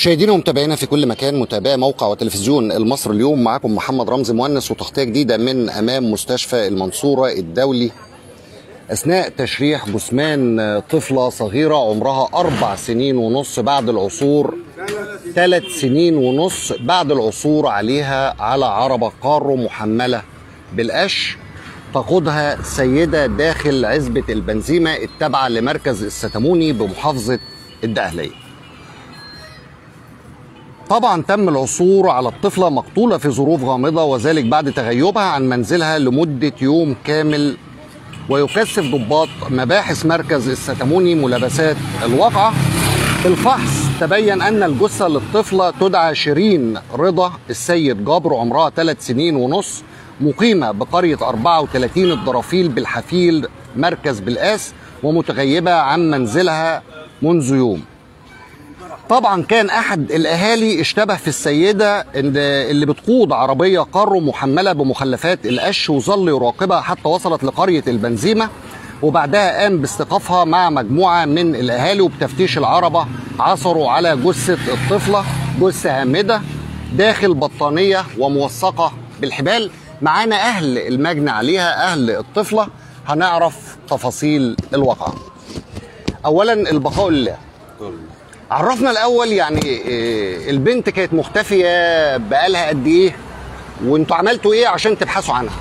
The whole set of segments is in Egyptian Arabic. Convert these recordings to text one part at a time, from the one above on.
مشاهدينا ومتابعينا في كل مكان متابعي موقع وتلفزيون المصري اليوم معكم محمد رمزي مؤنس وتغطيه جديده من امام مستشفى المنصوره الدولي اثناء تشريح جثمان طفله صغيره عمرها اربع سنين ونص بعد العثور ثلاث سنين ونص بعد العثور عليها على عربه قارو محمله بالقش تقودها سيده داخل عزبه البنزيمه التابعه لمركز الستموني بمحافظه الدقهليه طبعا تم العثور على الطفلة مقتولة في ظروف غامضة وذلك بعد تغيبها عن منزلها لمدة يوم كامل ويكثف ضباط مباحث مركز الستموني ملابسات الواقعة الفحص تبين أن الجثة للطفلة تدعى شيرين رضا السيد جابر عمرها ثلاث سنين ونص مقيمة بقرية 34 الضرافيل بالحفيل مركز بالقاس ومتغيبة عن منزلها منذ يوم طبعا كان احد الاهالي اشتبه في السيده اللي بتقود عربيه قارو محمله بمخلفات القش وظل يراقبها حتى وصلت لقريه البنزيمه وبعدها قام باستيقافها مع مجموعه من الاهالي وبتفتيش العربه عثروا على جثه الطفله جثه هامده داخل بطانيه وموثقه بالحبال معانا اهل المجني عليها اهل الطفله هنعرف تفاصيل الواقعه اولا البقاء لله عرفنا الاول يعني إيه، البنت كانت مختفيه بقالها قد ايه وانتوا عملتوا ايه عشان تبحثوا عنها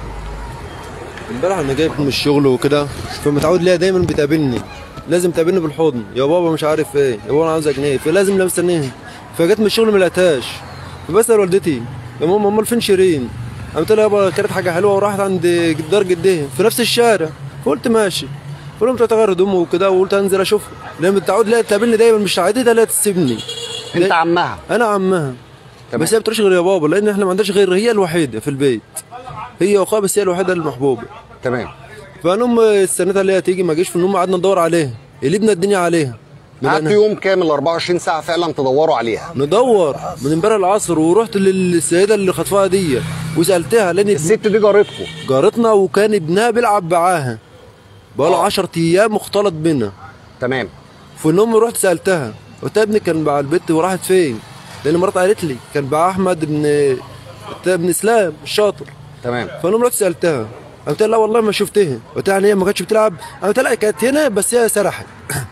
امبارح انا جاي من الشغل وكده فمتعود ليها دايما بتقابلني لازم تقابلني بالحضن يا بابا مش عارف ايه يا بابا انا عاوز جنيه فلازم لا مستنيها فجت من الشغل ما لقيتهاش فبسال والدتي يا ماما امال فين شيرين قلت لها يابا كانت حاجه حلوه وراحت عند دار جدها في نفس الشارع فقلت ماشي فقلت تغير هدومه وكده وقلت انزل اشوفها لان متعود ليها تقابلني دايما مش عادتها لا تسيبني انت عمها انا عمها تمام. بس هي بتروحش غير يا بابا لان احنا ما عندناش غير هي الوحيده في البيت هي واخوها بس هي الوحيده المحبوبه تمام فانا امي استنيتها اللي هي تيجي ما جيش في النوم قعدنا ندور عليها قلبنا الدنيا عليها قعدتوا لقيناها. يوم كامل 24 ساعه فعلا تدوروا عليها ندور من امبارح العصر ورحت للسيده اللي خطفها دي وسالتها لان الست دي جارتكم جارتنا وكان ابنها بيلعب معاها بقاله آه. 10 ايام مختلط بينا تمام في النوم رحت سالتها قلت لها ابني كان مع البت وراحت فين؟ لان مرات قالت لي كان مع احمد ابن ابن اسلام الشاطر تمام فانا رحت سالتها قلت لها لا والله ما شفتها قلت لها يعني هي ما كانتش بتلعب قلت لها كانت هنا بس هي سرحت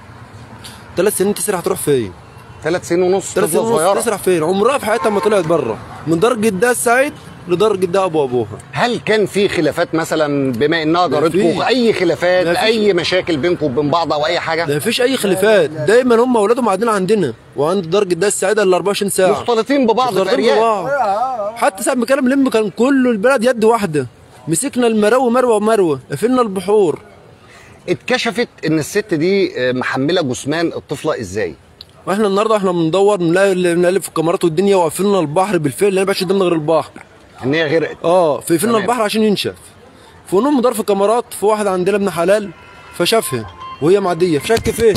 ثلاث سنين تسرح تروح فين؟ ثلاث سنين ونص ثلاث طفله سنين ونص صغيره تسرح فين؟ عمرها في حياتها ما طلعت بره من دار جدها السعيد لدار جدها ابو ابوها هل كان في خلافات مثلا بما انها جارتكم فيش. اي خلافات ما فيش. اي مشاكل بينكم وبين بعض او اي حاجه ما فيش اي خلافات دايما هم اولادهم قاعدين عندنا وعند دار جدها السعيده ال 24 ساعه مختلطين ببعض في مختلطين ارياف ببعض. حتى ساعه ما كلام لم كان كله البلد يد واحده مسكنا المراوي مروه ومروه قفلنا البحور اتكشفت ان الست دي آه، محمله جثمان الطفله ازاي واحنا النهارده احنا بندور بنلاقي بنقلب في الكاميرات والدنيا وقفلنا البحر بالفعل لان مبقاش قدامنا غير البحر ان هي غرقت اه في قفلنا تمام. البحر عشان ينشف فنقوم ندور في الكاميرات في واحد عندنا ابن حلال فشافها وهي معديه فشك فيه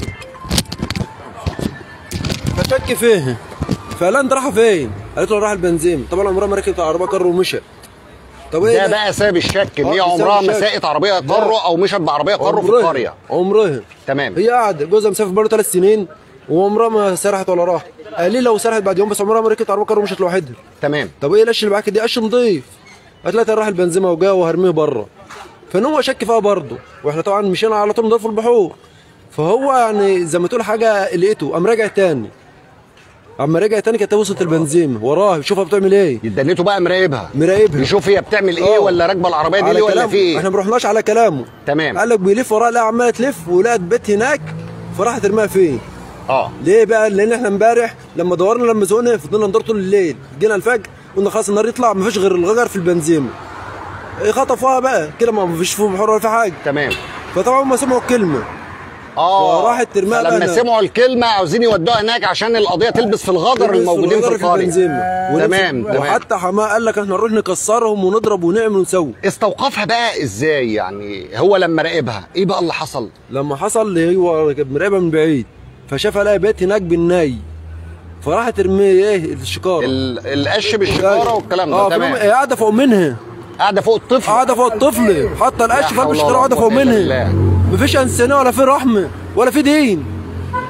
فشك فيه فقال لها انت رايحه فين؟ قالت له رايح البنزين طبعا عمرها ما ركبت العربيه كر ومشت طب ايه ده بقى سبب الشك ان آه، هي ده سبب عمرها ما الشك. ساقت عربيه قارو او مشت بعربيه قارو في عمرها- القريه عمرها تمام هي قاعده جوزها مسافر بقاله ثلاث سنين وعمرها ما سرحت ولا راحت قال لي لو سرحت بعد يوم بس عمرها ما ركبت عربيه كر ومشت لوحدها تمام طب ايه القش اللي معاك دي قش نضيف قالت لها راح البنزيمه وجا وهرميه بره فان هو شك فيها برضه واحنا طبعا مشينا على طول ندور في البحور فهو يعني زي ما تقول حاجه لقيته قام راجع تاني اما رجع تاني كانت وصلت البنزيمه وراه يشوفها بتعمل ايه يدنيته بقى مراقبها مراقبها. يشوف هي بتعمل ايه آه. ولا راكبه العربيه دي على ليه ولا كلامه. في ايه احنا ما رحناش على كلامه تمام. قال لك بيلف وراها لقى عماله تلف ولقت بيت هناك فراحت ترميها فين اه ليه بقى لان احنا امبارح لما دورنا لما زهقنا فضلنا ندور طول الليل جينا الفجر قلنا خلاص النهار يطلع ما فيش غير الغجر في البنزيمه إيه خطفوها بقى كده ما فيش فيهم بحور ولا في حاجه تمام فطبعا هم سمعوا الكلمه اه فراحت ترميها بقى لما هناك. سمعوا الكلمه عاوزين يودوها هناك عشان القضيه تلبس في الغجر الموجودين في الغجر القريه البنزيمه تمام تمام وحتى حماه قال لك احنا نروح نكسرهم ونضرب ونعمل ونسوي استوقفها بقى ازاي يعني هو لما راقبها ايه بقى اللي حصل لما حصل هو كانت مراقبه من بعيد فشافها لقى بيت هناك بالناي فراحت ترمي ايه الشكاره ال- القش بالشكاره والكلام ده اه تمام فيهم- هي قاعده فوق منها قاعده فوق الطفل قاعده فوق الطفل حاطه لا القش في حول قلب ولا الشكاره قاعده قوة فوق إلا منها بالله. مفيش انسانيه ولا في رحمه ولا في دين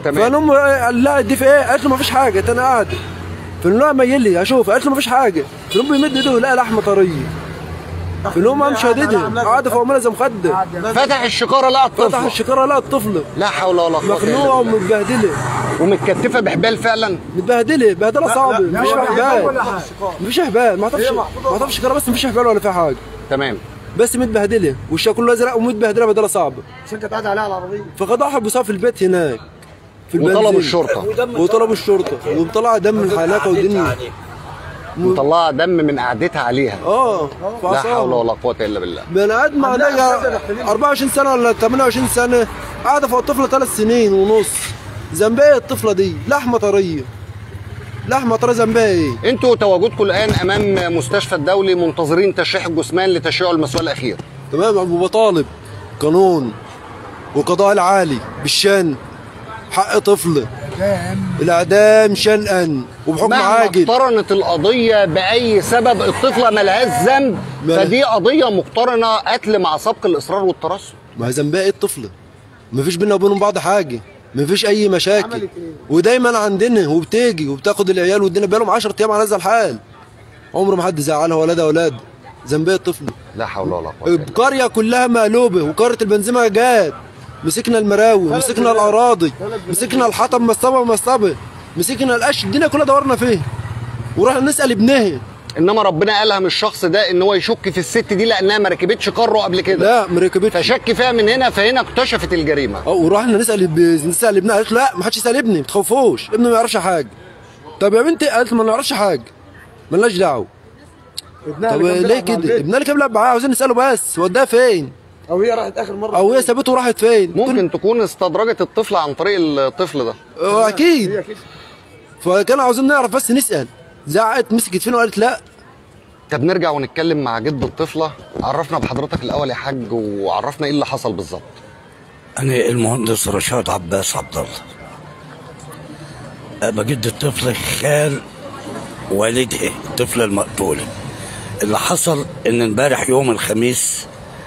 تمام. فالام قال لها دي في ايه قالت له ما فيش حاجه قلت انا قاعده فالام ميل لي اشوف قالت له ما فيش حاجه فالام بيمد ايده لقى لحمه طريه فالام قام شاددها قاعده فوق منها زي مخده فتح الشكاره لقى فتح الطفله الشكاره لقى الطفله لا حول ولا قوه إلا مخنوقه بالله. ومتبهدله ومتكتفه بحبال فعلا متبهدله بهدله صعبه مفيش فيها حبال مفيش حبال ما اعرفش ما اعرفش شكاره بس مفيش حبال ولا فيها حاجه تمام بس متبهدله وشها كله ازرق ومتبهدله بهدله صعبه عشان كانت قاعده عليها العربيه فقد واحد بيصاب في البيت هناك في وطلبوا البنزين. الشرطه وطلبوا الشرطه وطلع دم من حلاقه ودنيا مطلعه دم من قعدتها عليها اه لا حول ولا قوه الا بالله بني ادم عندها 24 سنه ولا 28 سنه قاعده فوق الطفله ثلاث سنين ونص ذنبها ايه الطفله دي لحمه طريه لحمه طريه ذنبها ايه انتوا تواجدكم الان امام مستشفى الدولي منتظرين تشريح الجثمان لتشريعه المسؤول الاخير تمام وبطالب قانون وقضاء العالي بالشان حق طفل الاعدام شنقا وبحكم مهما عاجل اقترنت القضيه باي سبب الطفله ملهاش ذنب مال- فدي قضيه مقترنه قتل مع سبق الاصرار والترصد ما هي ذنبها ايه الطفله مفيش بينا وبينهم بعض حاجه مفيش اي مشاكل ودايما عندنا وبتيجي وبتاخد العيال وادينا بالهم 10 ايام على هذا الحال عمر ما حد زعلها ولا ده اولاد ذنبها الطفل لا حول ولا قوه إلا بالله. القريه كلها مقلوبه وقريه البنزيمه جات مسكنا المراوي مسكنا الاراضي مسكنا الحطب مصطبه مصطبه مسكنا القش الدنيا كلها دورنا فيه ورحنا نسال ابنها انما ربنا الهم الشخص ده ان هو يشك في الست دي لانها ما ركبتش كره قبل كده لا ما ركبتش فشك فيها من هنا فهنا اكتشفت الجريمه اه ورحنا نسال ب- نسال ابنها قالت له لا ما حدش يسال ابني ما تخوفوش ابني ما يعرفش حاجه طب يا بنتي قالت له ما نعرفش حاجه ملناش دعوه طب ليه كده ابنها اللي كان بيلعب معاه عاوزين نساله بس وداها فين او هي راحت اخر مره او هي سابته وراحت فين ممكن تكون استدرجت الطفل عن طريق الطفل ده اه اكيد هي كده فكانوا عاوزين نعرف بس نسال زعقت مسكت فين وقالت لا طب نرجع ونتكلم مع جد الطفله عرفنا بحضرتك الاول يا حاج وعرفنا ايه اللي حصل بالظبط أنا المهندس رشاد عباس عبد الله أبقى جد الطفل خال والدها الطفلة المقتولة اللي حصل إن امبارح يوم الخميس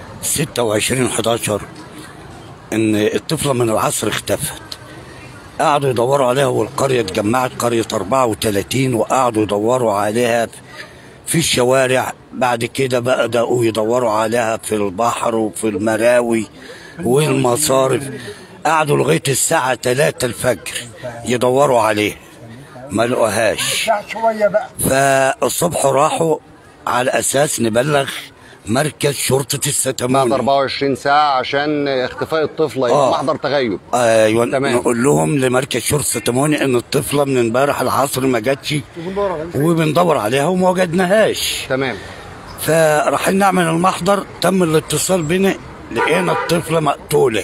26 11 إن الطفلة من العصر اختفت قعدوا يدوروا عليها والقرية اتجمعت قرية 34 وقعدوا يدوروا عليها في الشوارع بعد كده بدأوا يدوروا عليها في البحر وفي المراوي والمصارف قعدوا لغاية الساعة 3 الفجر يدوروا عليها ما لقوهاش شويه بقى فالصبح راحوا على أساس نبلغ مركز شرطة بعد الستماني 24 ساعه عشان اختفاء الطفله يبقى آه. محضر تغيب ايوه تمام. نقول لهم لمركز شرطه التموني ان الطفله من امبارح العصر ما جاتش وبندور عليها وما وجدناهاش تمام فرايحين نعمل المحضر تم الاتصال بنا لقينا الطفله مقتوله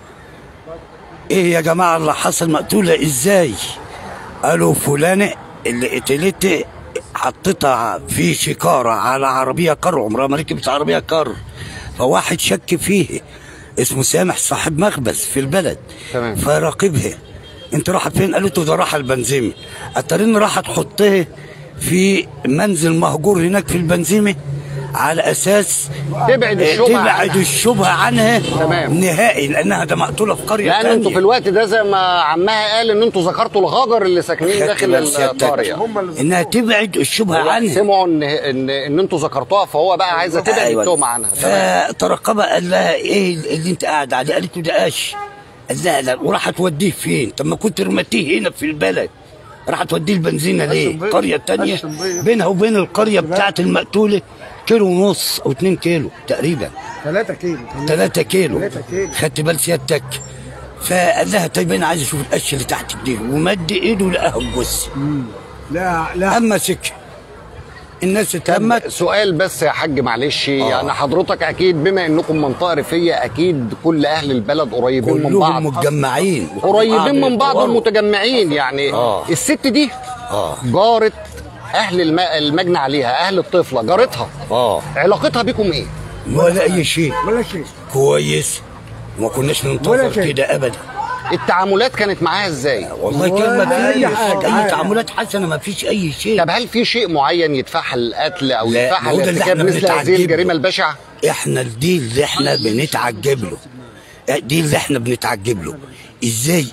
ايه يا جماعه اللي حصل مقتوله ازاي قالوا فلانه اللي قتلت حطيتها في شكاره على عربيه كر عمرها ما ركبت عربيه كر فواحد شك فيه اسمه سامح صاحب مخبز في البلد تمام. فراقبها انت رايحه فين قالت له ده رايحه البنزيمه اترين رايحه تحطها في منزل مهجور هناك في البنزيمه على اساس تبعد آه، الشبهه تبعد عنها. الشبهه عنها تمام. نهائي لانها ده مقتوله في قريه لان تانية. انتوا في الوقت ده زي ما عمها قال ان انتوا ذكرتوا الغجر اللي ساكنين خدت داخل بال سيادتك. القريه انها تبعد الشبهه عنها سمعوا ان ان ان انتوا ذكرتوها فهو بقى عايزه تبعد أيوة. التهمه عنها تمام. فترقبها قال لها ايه اللي انت قاعد عليه قالت له ده قش قال لها لا وراح توديه فين طب ما كنت رمتيه هنا في البلد راح توديه البنزينه ليه البيض. قريه تانية قش البيض. بينها وبين القريه بتاعت المقتوله كيلو ونص او 2 كيلو تقريبا 3 كيلو 3 كيلو تلاتة كيلو. خدت بال سيادتك فقال لها طيب انا عايز اشوف القش اللي تحت دي ومد ايده لقاها الجثه لا لا اما سكه الناس اتهمت سؤال بس يا حاج معلش يعني حضرتك اكيد بما انكم منطقه ريفيه اكيد كل اهل البلد قريبين من كلهم بعض متجمعين قريبين من بعض يدوروا. ومتجمعين يعني آه. الست دي اه جارة اهل الم... المجني عليها اهل الطفله جارتها اه علاقتها بيكم ايه ولا اي شيء ولا شيء كويس وما كناش ولا ننتظر شيء. كده ابدا التعاملات كانت معاها ازاي والله ولا كلمه أي فيش حاجة، اي عادي. تعاملات حسنه ما فيش اي شيء طب هل في شيء معين يدفعها للقتل او لا، يدفعها ما هو ده اللي لارتكاب احنا مثل هذه بنتعجب له. الجريمه البشعه احنا دي اللي احنا بنتعجب له دي اللي احنا بنتعجب له ازاي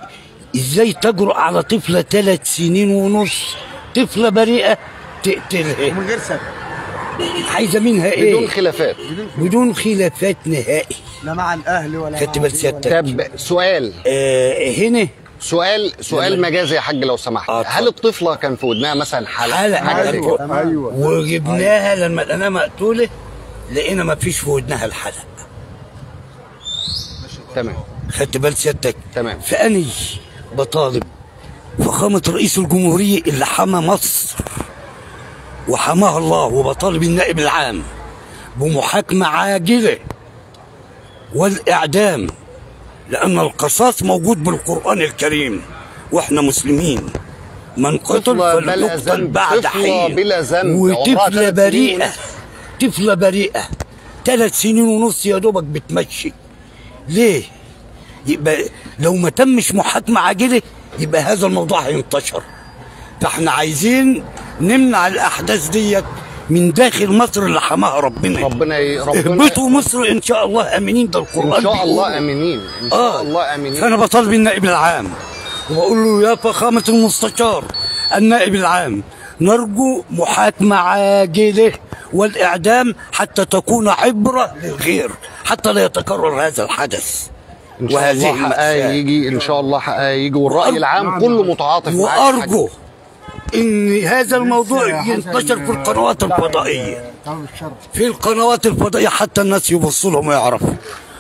ازاي تجرؤ على طفله ثلاث سنين ونص طفله بريئه تقتلها من غير سبب عايزه منها ايه بدون خلافات بدون خلافات نهائي لا مع الاهل ولا خدت مع بال دي سيادتك طب سؤال آه هنا سؤال سؤال يلا. مجازي يا حاج لو سمحت آه، هل اتفضل. الطفله كان في ودنها مثلا حلقه حلقة. حاجه زي أيوة. كده؟ ايوه وجبناها لما لقيناها مقتوله لقينا ما فيش في ودنها الحلق تمام خدت بال سيادتك تمام. فاني بطالب فخامه رئيس الجمهوريه اللي حمى مصر وحماها الله وبطالب النائب العام بمحاكمه عاجله والاعدام لان القصاص موجود بالقران الكريم واحنا مسلمين من قتل طفلة بلا فليقتل ذنب. بعد طفلة حين بلا ذنب. عمرها وطفله ثلاث سنين بريئه ونص. طفله بريئه ثلاث سنين ونص يا دوبك بتمشي ليه؟ يبقى لو ما تمش محاكمة عاجلة يبقى هذا الموضوع هينتشر فاحنا عايزين نمنع الأحداث ديت من داخل مصر اللي حماها ربنا ربنا ي... ربنا اهبطوا مصر إن شاء الله آمنين ده القرآن ان شاء بيقول. الله امنين ان شاء آه. الله امنين فأنا بطالب النائب العام وبقول له يا فخامة المستشار النائب العام نرجو محاكمة عاجلة والإعدام حتى تكون عبرة للغير حتى لا يتكرر هذا الحدث ان شاء الله حقها المأساة. يجي ان شاء الله حقها يجي والراي وأرجو- العام كله متعاطف معاك يا حاج. وأرجو إن هذا الموضوع ينتشر في القنوات الفضائية طب الشرف في القنوات الفضائية حتى الناس يبصوا لهم ويعرفوا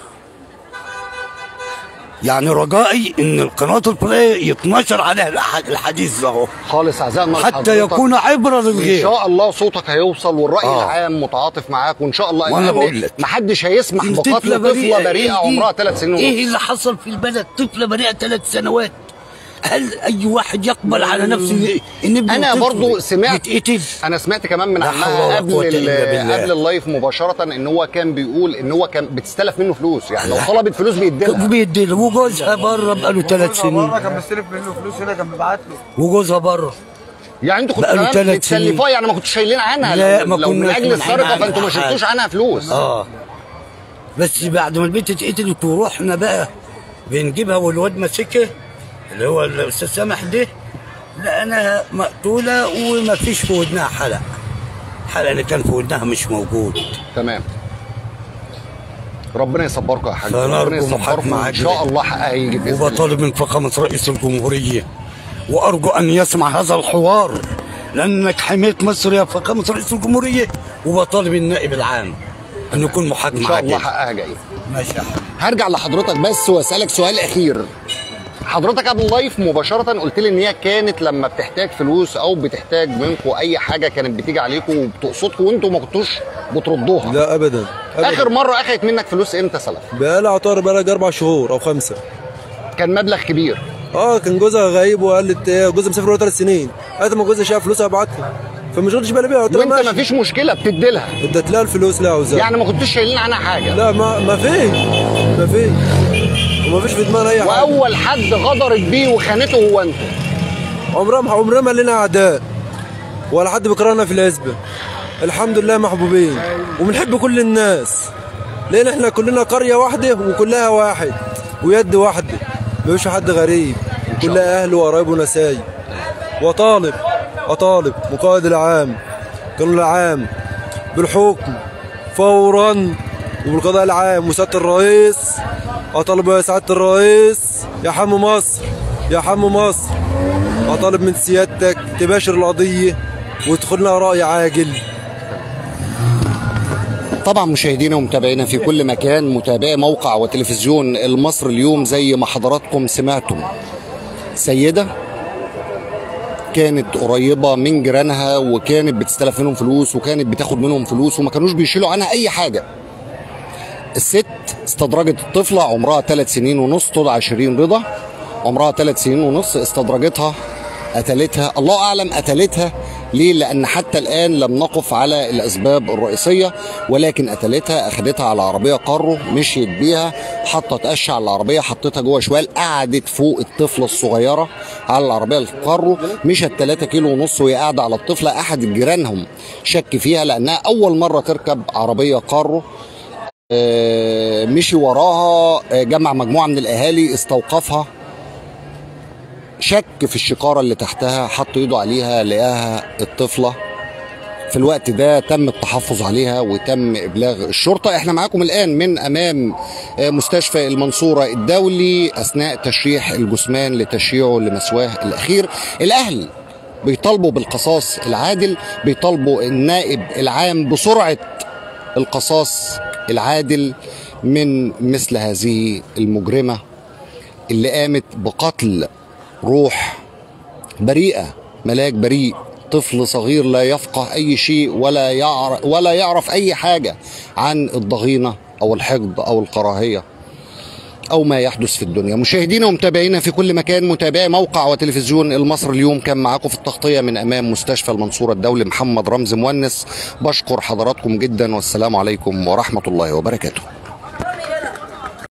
يعني رجائي ان القنوات الفضائية يتنشر عليها الأح- الحديث ده اهو خالص عزائنا حتى لحضرتك. يكون عبرة ان للغير شاء الله صوتك هيوصل والراي آه. العام متعاطف معاك وان شاء الله وأنا لأن بقول لك. محدش هيسمح بقتل طفلة طفله بريئة بريئه إيه دي؟ عمرها ثلاث سنين ونص ايه اللي حصل في البلد طفلة بريئة ثلاث سنوات هل اي واحد يقبل على نفسه ان ابنه انا طفل برضو سمعت يتقتل انا سمعت كمان من لا حول عمها ولا قبل قوة ال- إلا بالله. قبل اللايف مباشره ان هو كان بيقول ان هو كان بتستلف منه فلوس يعني لو طلبت فلوس بيديلها بيدي وجوزها بره بقاله ثلاث سنين بره كان مستلف منه فلوس هنا كان بيبعت له وجوزها بره يعني انتوا كنتوا بقاله كمان ثلاث بتسلفوها يعني ما كنتوش شايلين عنها لا، لو, ما لو من كناش اجل منحين السرقه عنها فانتوا ما حاجة. شلتوش عنها فلوس اه بس بعد ما البنت اتقتلت ورحنا بقى بنجيبها والواد ماسكها اللي هو الاستاذ سامح ده لقيناها مقتوله وما فيش في ودنها حلق الحلق اللي كان في ودنها مش موجود تمام ربنا يصبركم يا حاج فنرجو ربنا يصبركم محاكمة ان عاجلة. شاء الله حقها يجي باذن الله وبطالب من فخامة رئيس الجمهورية وأرجو أن يسمع هذا الحوار لأنك حميت مصر يا فخامة رئيس الجمهورية وبطالب النائب العام أن يكون ان محاكمة شاء الله عاجلة حقها جاي ماشي يا حبيبي. هرجع لحضرتك بس واسالك سؤال اخير حضرتك قبل اللايف مباشرة قلت لي ان هي كانت لما بتحتاج فلوس او بتحتاج منكم اي حاجة كانت بتيجي عليكم وبتقصدكم وانتم ما كنتوش بتردوها لا ابدا اخر ابدا مرة اخذت منك فلوس امتى سلف بقالها عطار بقالها اربع شهور او خمسه كان مبلغ كبير اه كان جوزها غايب وقالت ايه جوزها مسافر بقاله ثلاث سنين قالت ما جوزها شاف فلوس هبعتها فما شغلتش بالي بيها قلت لها وانت ما ماشي فيش مشكلة بتدي لها اديت لها الفلوس لا عاوزاها يعني ما كنتوش شايلين عنها حاجة لا ما ما فيش ما فيش وما فيش في دماغنا اي حاجه واول حد غدرت بيه وخانته هو انت عمرها ما عمرها ما لنا اعداء ولا حد بيكرهنا في العزبه الحمد لله محبوبين وبنحب كل الناس لان احنا كلنا قريه واحده وكلها واحد ويد واحده مفيش حد غريب كلها اهل وقرايب ونسايب وطالب اطالب مقاعد العام قانون العام بالحكم فورا وبالقضاء العام وسياده الرئيس اطالب يا سعاده الرئيس يا حم مصر يا حم مصر اطالب من سيادتك تباشر القضيه وتدخلنا راي عاجل طبعا مشاهدينا ومتابعينا في كل مكان متابعي موقع وتلفزيون المصر اليوم زي ما حضراتكم سمعتم سيدة كانت قريبة من جيرانها وكانت بتستلف منهم فلوس وكانت بتاخد منهم فلوس وما كانوش بيشيلوا عنها أي حاجة الست استدرجت الطفلة عمرها ثلاث سنين ونص تدعى شيرين رضا عمرها ثلاث سنين ونص استدرجتها قتلتها الله أعلم قتلتها ليه لأن حتى الآن لم نقف على الأسباب الرئيسية ولكن قتلتها أخدتها على عربية قارو مشيت بيها حطت قش على العربية حطيتها جوه شوال قعدت فوق الطفلة الصغيرة على العربية القارو مشت 3 كيلو ونص وهي قاعدة على الطفلة أحد جيرانهم شك فيها لأنها أول مرة تركب عربية قارو آه، مشي وراها آه، جمع مجموعه من الاهالي استوقفها شك في الشقاره اللي تحتها حط ايده عليها لقاها الطفله في الوقت ده تم التحفظ عليها وتم ابلاغ الشرطه احنا معاكم الان من امام آه، مستشفى المنصوره الدولي اثناء تشريح الجثمان لتشييعه لمسواه الاخير الاهل بيطالبوا بالقصاص العادل بيطالبوا النائب العام بسرعه القصاص العادل من مثل هذه المجرمه اللي قامت بقتل روح بريئه ملاك بريء طفل صغير لا يفقه اي شيء ولا يعرف ولا يعرف اي حاجه عن الضغينه او الحقد او الكراهيه او ما يحدث في الدنيا مشاهدينا ومتابعينا في كل مكان متابعي موقع وتلفزيون المصر اليوم كان معاكم في التغطيه من امام مستشفى المنصوره الدولي محمد رمزي مونس بشكر حضراتكم جدا والسلام عليكم ورحمه الله وبركاته